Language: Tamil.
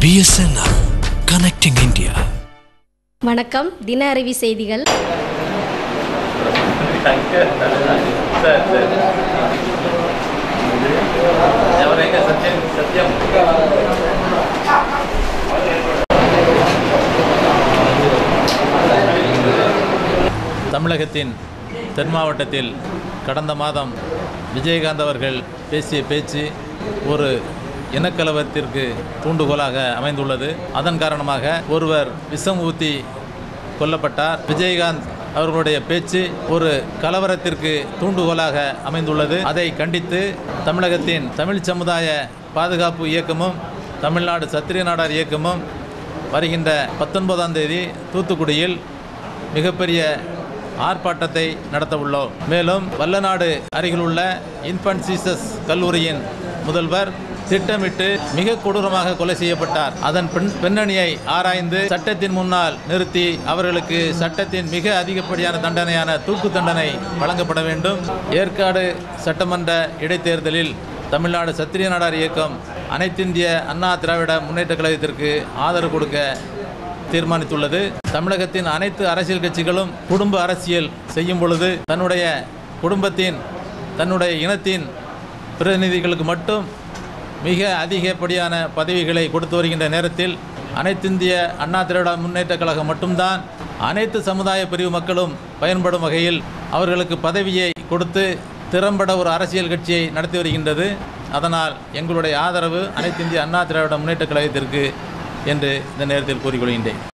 பிஎஸ்என்எல் கனெக்டிங் இந்தியா வணக்கம் தின அறிவி செய்திகள் தமிழகத்தின் தென் மாவட்டத்தில் கடந்த மாதம் விஜயகாந்த் அவர்கள் பேசிய பேச்சு ஒரு இனக்கலவரத்திற்கு தூண்டுகோலாக அமைந்துள்ளது அதன் காரணமாக ஒருவர் விஷம் ஊத்தி கொல்லப்பட்டார் விஜயகாந்த் அவர்களுடைய பேச்சு ஒரு கலவரத்திற்கு தூண்டுகோலாக அமைந்துள்ளது அதை கண்டித்து தமிழகத்தின் தமிழ் சமுதாய பாதுகாப்பு இயக்கமும் தமிழ்நாடு சத்திரிய நாடார் இயக்கமும் வருகின்ற பத்தொன்பதாம் தேதி தூத்துக்குடியில் மிகப்பெரிய ஆர்ப்பாட்டத்தை நடத்த உள்ளோம் மேலும் வல்லநாடு அருகிலுள்ள இன்ஃபன்ட் சீசஸ் கல்லூரியின் முதல்வர் திட்டமிட்டு மிக கொடூரமாக கொலை செய்யப்பட்டார் அதன் பின் பின்னணியை ஆராய்ந்து சட்டத்தின் முன்னால் நிறுத்தி அவர்களுக்கு சட்டத்தின் மிக அதிகப்படியான தண்டனையான தூக்கு தண்டனை வழங்கப்பட வேண்டும் ஏற்காடு சட்டமன்ற இடைத்தேர்தலில் தமிழ்நாடு சத்திரிய நாடார் இயக்கம் அனைத்திந்திய அண்ணா திராவிட முன்னேற்ற கழகத்திற்கு ஆதரவு கொடுக்க தீர்மானித்துள்ளது தமிழகத்தின் அனைத்து அரசியல் கட்சிகளும் குடும்ப அரசியல் செய்யும் பொழுது தன்னுடைய குடும்பத்தின் தன்னுடைய இனத்தின் பிரதிநிதிகளுக்கு மட்டும் மிக அதிகப்படியான பதவிகளை கொடுத்து வருகின்ற நேரத்தில் அனைத்திந்திய அண்ணா திராவிட முன்னேற்ற கழகம் மட்டும்தான் அனைத்து சமுதாய பிரிவு மக்களும் பயன்படும் வகையில் அவர்களுக்கு பதவியை கொடுத்து திறம்பட ஒரு அரசியல் கட்சியை நடத்தி வருகின்றது அதனால் எங்களுடைய ஆதரவு அனைத்திந்திய அண்ணா திராவிட முன்னேற்ற கழகத்திற்கு என்று இந்த நேரத்தில் கூறிக்கொள்கின்றேன்